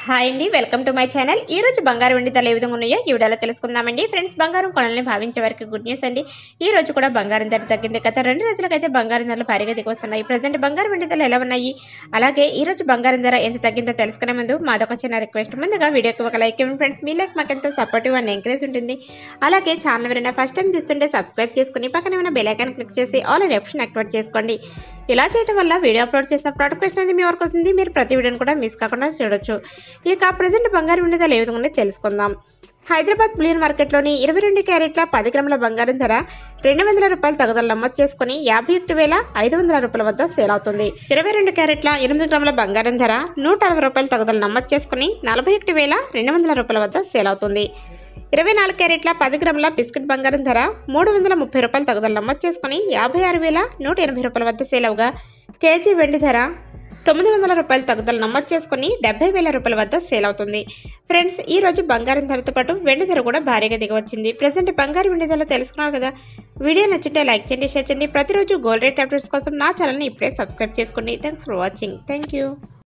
hi అండి welcome to my channel ఈ రోజు బంగారం వెండి ధరలు ఏ విధంగా ఉన్నాయో ఈ వీడియోలో తెలుసుకుందామండి ఫ్రెండ్స్ బంగారం కొనాలని భావించే వారికి గుడ్ న్యూస్ అండి ఈ రోజు కూడా బంగారం ధర తగ్గింది గత రెండు రోజులకైతే బంగారం ధరలు భారీగా దిగి వస్తున్నాయి ప్రజెంట్ బంగారం వెండి ధరలు ఎలా ఉన్నాయి అలాగే ఈ రోజు బంగారం ధర ఎంత తగ్గిందో తెలుసుకునే ముందు మాదొక చిన్న రిక్వెస్ట్ ముందుగా వీడియోకి ఒక లైక్ ఇవ్వండి ఫ్రెండ్స్ మీ లైక్ మాకు ఎంతో సపోర్టివ్ అండ్ ఎంకరేజ్ ఉంటుంది అలాగే ఛానల్ ఎవరైనా ఫస్ట్ టైం చూస్తుంటే సబ్స్క్రైబ్ చేసుకుని పక్కనే ఉన్న బెల్ ఐకాన్ క్లిక్ చేసి ఆల్ అనే ఆప్షన్ యాక్టివేట్ చేసుకోండి ఇలా చేయడం వల్ల వీడియో అప్లోడ్ చేసిన నోటిఫికేషన్ అనేది మీ వరకు వస్తుంది మీరు ప్రతి వీడియోని కూడా మిస్ కాకుండా చూడొచ్చు ఇక ప్రజెంట్ బంగారం ఉండేది ఏ విధంగా ఉన్నాయో తెలుసుకుందాం హైదరాబాద్ బులియన్ మార్కెట్లోని ఇరవై రెండు క్యారెట్ల పది గ్రాముల బంగారం ధర రెండు వందల రూపాయలు తగుదల నమోదు చేసుకుని యాభై ఒకటి వేల ఐదు వందల రూపాయల వద్ద సేల్ అవుతుంది ఇరవై రెండు క్యారెట్ల ఎనిమిది గ్రాముల బంగారం ధర నూట అరవై రూపాయలు తగుదల నమోదు చేసుకుని నలభై ఒకటి వేల రెండు వందల రూపాయల వద్ద సేల్ అవుతుంది ఇరవై నాలుగు క్యారెట్ల పది గ్రాముల బిస్కెట్ బంగారం ధర మూడు వందల ముప్పై రూపాయలు తగుదల నమోదు చేసుకుని యాభై ఆరు వేల నూట ఎనభై రూపాయల వద్ద సేల్ అవగా కేజీ వెండి ధర తొమ్మిది వందల రూపాయలు తగ్గుదల నమోదు చేసుకుని డెబ్బై వేల రూపాయల వద్ద సేల్ అవుతుంది ఫ్రెండ్స్ ఈ రోజు బంగారం ధరతో పాటు వెండి ధర కూడా భారీగా దిగవచ్చింది ప్రజెంట్ బంగారం వెండి ధరలు తెలుసుకున్నారు కదా వీడియో నచ్చుంటే లైక్ చేయండి షేర్ చేయండి ప్రతిరోజు గోల్డ్ రేట్ అప్డేట్స్ కోసం నా ఛానల్ని ఇప్పుడే సబ్స్క్రైబ్ చేసుకోండి thanks for watching thank you